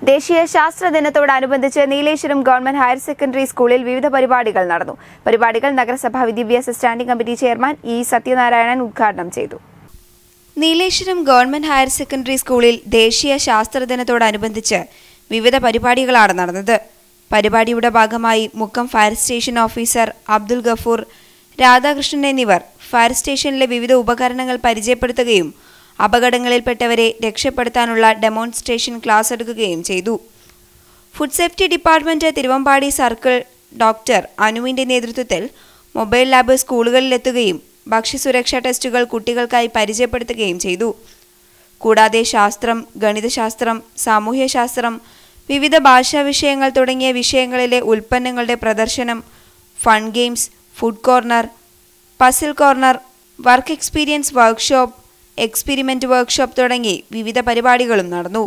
ദേശീയ ശാസ്ത്ര ദിനത്തോടനുബന്ധിച്ച് നീലേശ്വരം ഗവൺമെന്റ് ഹയർ സെക്കൻഡറി സ്കൂളിൽ വിവിധ പരിപാടികൾ നടന്നു പരിപാടികൾ നഗരസഭാ വിദ്യാഭ്യാസ standing committee chairman E Sathyanarayanan ഉദ്ഘാടനം ചെയ്തു നീലേശ്വരം ഗവൺമെന്റ് ഹയർ സെക്കൻഡറി സ്കൂളിൽ ദേശീയ ശാസ്ത്ര ദിനത്തോടനുബന്ധിച്ച് വിവിധ പരിപാടികളാണ് നടന്നത് പരിപാടിയുടെ ഭാഗമായി Mukkam fire station officer Abdul Gafoor Radhakrishnan എന്നിവർ ഫയർ സ്റ്റേഷനിലെ വിവിധ ഉപകരണങ്ങൾ പരിചയപ്പെടുത്തുകയും അപകടങ്ങളിൽപ്പെട്ടവരെ രക്ഷപ്പെടുത്താനുള്ള ഡെമോൺസ്ട്രേഷൻ ക്ലാസ് എടുക്കുകയും ചെയ്തു food safety department Thiruvambady circle doctor അനുവിന്റെ നേതൃത്വത്തിൽ മൊബൈൽ ലാബ് സ്കൂളുകളിലെത്തുകയും ഭക്ഷ്യസുരക്ഷാ ടെസ്റ്റുകൾ കുട്ടികൾക്കായി പരിചയപ്പെടുത്തുകയും ചെയ്തു കൂടാതെ ശാസ്ത്രം ഗണിതശാസ്ത്രം സാമൂഹ്യശാസ്ത്രം വിവിധ ഭാഷാ വിഷയങ്ങൾ തുടങ്ങിയ വിഷയങ്ങളിലെ ഉൽപ്പന്നങ്ങളുടെ പ്രദർശനം fun games food corner puzzle corner work experience workshop experiment workshop തുടങ്ങി വിവിധ പരിപാടികളും നടന്നു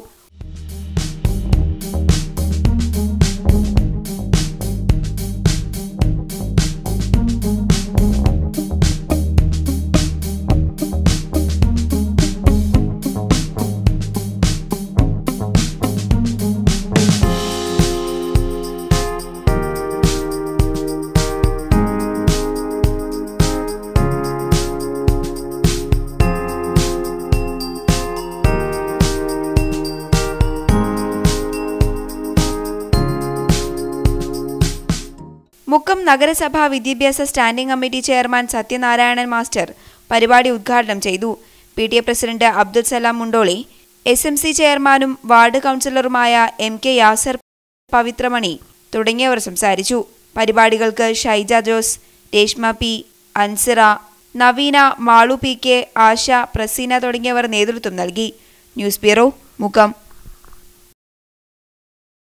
മുക്കം നഗരസഭാ വിദ്യാഭ്യാസ standing committee chairman Sathyanarayanan master പരിപാടി ഉദ്ഘാടനം ചെയ്തു P T A president Abdul Salam Mundoli S M C ചെയർമാനും വാർഡ് കൗൺസിലറുമായ എം കെ യാസർ പവിത്രമണി തുടങ്ങിയവർ സംസാരിച്ചു പരിപാടികൾക്ക് Shaija Jose Reshma P Ansira Naveena Malu P K Asha Praseena തുടങ്ങിയവർ നേതൃത്വം നൽകി ന്യൂസ് ബ്യൂറോ മുക്കം